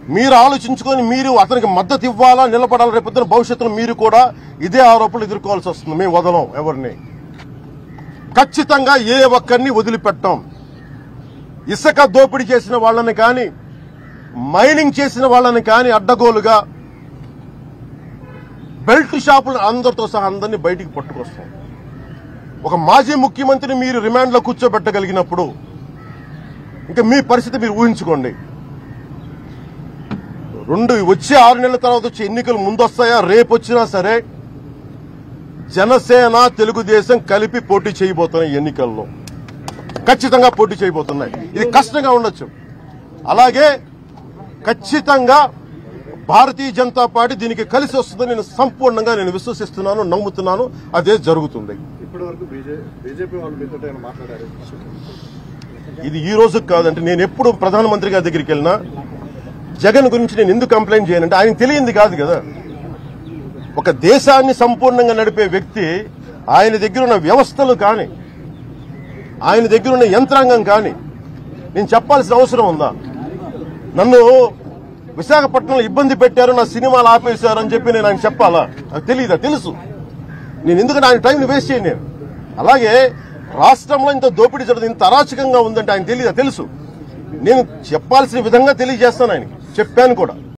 మీరు ఆలోచించుకొని మీరు అతనికి మద్దతు ఇవ్వాలా నిలబడాలా రేపొద్దున భవిష్యత్తులో మీరు కూడా ఇదే ఆరోపణలు ఎదుర్కోవాల్సి వస్తుంది మేము వదలం ఎవరిని ఖచ్చితంగా ఏ ఒక్కరిని వదిలిపెట్టాం ఇసుక దోపిడీ చేసిన వాళ్ళని కానీ మైనింగ్ చేసిన వాళ్ళని కానీ అడ్డగోలుగా బెల్ట్ షాపులు అందరితో సహా అందరినీ బయటికి పట్టుకొస్తాం ఒక మాజీ ముఖ్యమంత్రిని మీరు రిమాండ్లో కూర్చోబెట్టగలిగినప్పుడు ఇంకా మీ పరిస్థితి మీరు ఊహించుకోండి రెండు వచ్చే ఆరు నెలల తర్వాత వచ్చే ఎన్నికలు ముందొస్తాయా రేపు వచ్చినా సరే జనసేన తెలుగుదేశం కలిపి పోటీ చేయబోతున్నాయి ఈ ఎన్నికల్లో ఖచ్చితంగా పోటీ చేయబోతున్నాయి ఇది కష్టంగా ఉండొచ్చు అలాగే ఖచ్చితంగా భారతీయ జనతా పార్టీ దీనికి కలిసి వస్తుందని నేను సంపూర్ణంగా నేను విశ్వసిస్తున్నాను నమ్ముతున్నాను అదే జరుగుతుంది ఇప్పటి వరకు బీజేపీ వాళ్ళు మీతో ఏమైనా మాట్లాడారు ఇది ఈ రోజు కాదంటే నేను ఎప్పుడు ప్రధానమంత్రి గారి దగ్గరికి వెళ్ళినా జగన్ గురించి నేను ఎందుకు కంప్లైంట్ చేయనంటే ఆయన తెలియంది కాదు కదా ఒక దేశాన్ని సంపూర్ణంగా నడిపే వ్యక్తి ఆయన దగ్గర ఉన్న వ్యవస్థలు కానీ ఆయన దగ్గర ఉన్న యంత్రాంగం కానీ నేను చెప్పాల్సిన అవసరం ఉందా నన్ను విశాఖపట్నంలో ఇబ్బంది పెట్టారు నా సినిమాలు ఆపేశారు అని చెప్పి నేను ఆయన చెప్పాలా నాకు తెలియదా తెలుసు నేను ఎందుకంటే ఆయన టైంని వేస్ట్ చేయను నేను అలాగే రాష్ట్రంలో ఇంత దోపిడీ జరుగుతుంది ఇంత అరాచకంగా ఉందంటే ఆయన తెలియదా తెలుసు నేను చెప్పాల్సిన విధంగా తెలియజేస్తాను ఆయనకి చెప్పాను కూడా